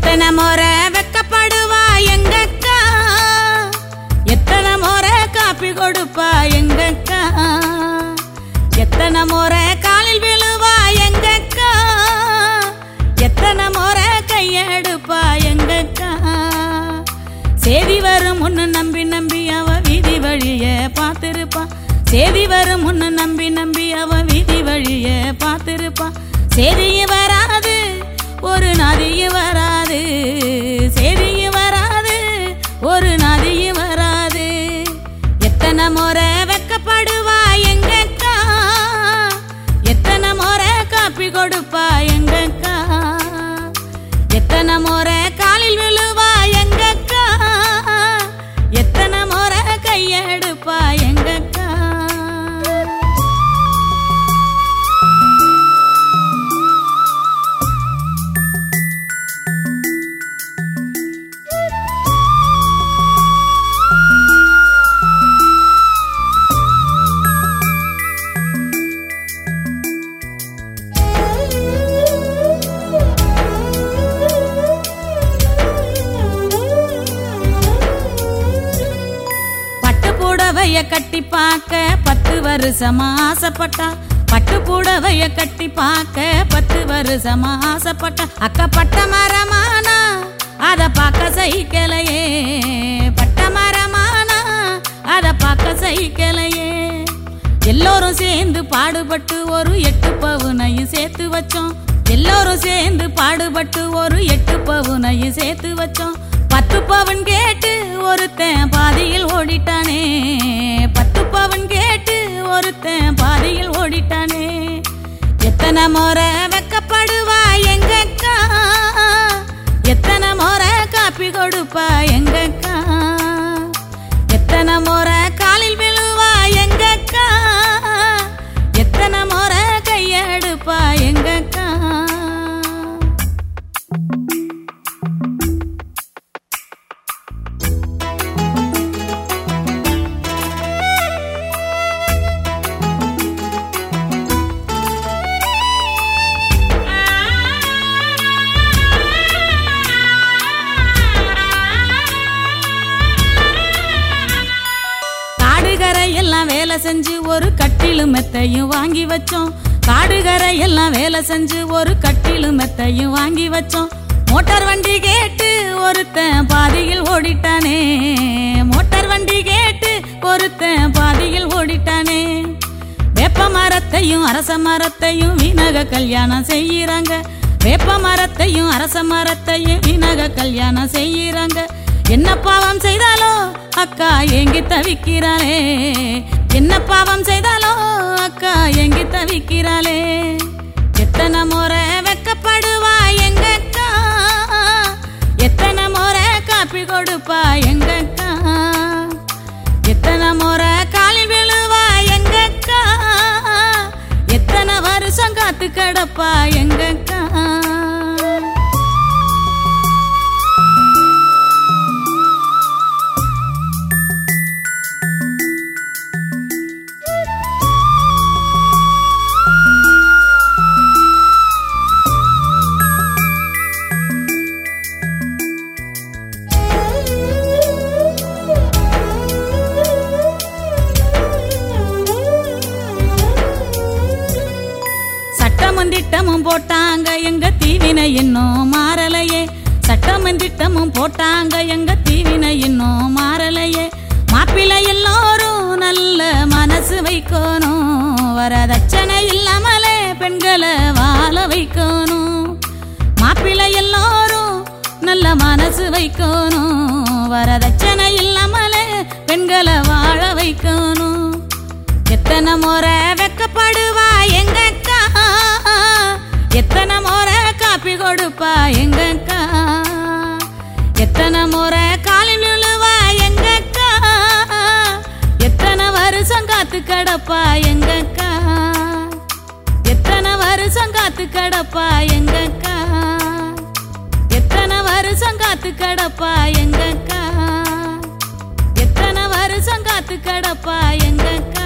எத்தனை முறை வெக்கப்படுவா எங்கக்கா எத்தனை முறை காப்பி கொடுப்பா எங்கக்கா எத்தனை முறை காலில் விழுவா எங்கக்கா எத்தனை முறை கையெடுப்பா எங்கக்கா சேதி வரும் முன்னு நம்பி நம்பி அவ வீதி வழிய பார்த்திருப்பா சேதி வரும் முன்னு நம்பி நம்பி அவ வீதி வழிய பார்த்திருப்பா சேதியும் வராது ஒரு நதியும் வராது சேதியும் வராது ஒரு நதியும் வராது எத்தனை முறை வெக்கப்படுவா எங்கக்கா எத்தனை முறை காப்பி கொடுப்பா எங்கக்கா எத்தனை முறை காலில் விழுவா எங்கக்கா எத்தனை முறை கையெடுப்பா எங்கக்கா பட்டு புடவைய கட்டி பார்க்க பத்து வருஷமா ஆசைப்பட்டா பட்டு புடவைய கட்டி பார்க்க பத்து வருஷமா ஆசைப்பட்டா அக்க பட்ட மரமானா அத பார்க்க சகிக்கலையே பட்ட மரமானா அத பார்க்க சகிக்கலையே எல்லோரும் சேர்ந்து பாடுபட்டு ஒரு எட்டு பவுனையும் சேர்த்து வச்சோம் எல்லோரும் சேர்ந்து பாடுபட்டு ஒரு எட்டு பவுனையும் சேர்த்து வச்சோம் பத்து பவுன் கேட்டு ஒருத்தன் பாதியில் ஓடிட்டானே பத்து பவுன் கேட்டு ஒருத்தன் பாதியில் ஓடிட்டானே எத்தனை முறை வெக்கப்படுவா எங்கக்கா எத்தனை முறை காப்பி கொடுப்பா எங்கக்கா எத்தனை முறை காலில் விழுவா எங்கக்கா எத்தனை முறை கையெடுப்பா எங்கக்கா காடுகரை எல்லாம் வேலை செஞ்சு ஒரு கட்டிலும் மெத்தையும் வாங்கி வச்சோம் காடுகரை எல்லாம் வேலை செஞ்சு ஒரு கட்டிலும் மெத்தையும் வாங்கி வச்சோம் மோட்டார் வண்டி கேட்டு ஒருத்தன் பாதியில் ஓடிட்டானே மோட்டார் வண்டி கேட்டு ஒருத்தன் பாதியில் ஓடிட்டானே வேப்ப மரத்தையும் அரச மரத்தையும் வீணக கல்யாணம் செய்யறாங்க வேப்ப மரத்தையும் அரச மரத்தையும் வீணக கல்யாணம் செய்யறாங்க என்ன பாவம் செய்தாலோ அக்கா ஏங்கி தவிக்கிறாளே என்ன பாவம் செய்தாலோ அக்கா ஏங்கி தவிக்கிறாளே எத்தனை முறை வெக்கப்படுவா எங்கக்கா எத்தனை முறை காப்பி கொடுப்பா எங்கக்கா எத்தனை முறை காலில் விழுவா எங்கக்கா எத்தனை வருஷம் காத்து கிடப்பா எங்கக்கா சட்டமும் திட்டமும் போட்டாங்க எங்க தீவினை இன்னும் மாறலையே சட்டமும் திட்டமும் போட்டாங்க எங்க தீவினை இன்னும் மாறலையே மாப்பிள்ளை எல்லோரும் நல்ல மனசு வைக்கணும் வரதட்சணை இல்லாமலே பெண்களை வாழ வைக்கணும் மாப்பிள்ளை எல்லோரும் நல்ல மனசு வைக்கணும் வரதட்சணை இல்லாமலே பெண்களை வாழ வைக்கணும் எத்தனை முறை வெக்கப்படுவா எங்கக்கா எத்தனை முறை காப்பி கொடுப்பா எங்கக்கா எத்தனை முறை காலில் விழுவா எங்கக்கா எத்தனை வருஷம் காத்து கிடப்பா எங்கக்கா எத்தனை வருஷம் காத்து கிடப்பா எங்கக்கா எத்தனை வருஷம் காத்து கிடப்பா எங்கக்கா எத்தனை வருஷம் காத்து கிடப்பா எங்கக்கா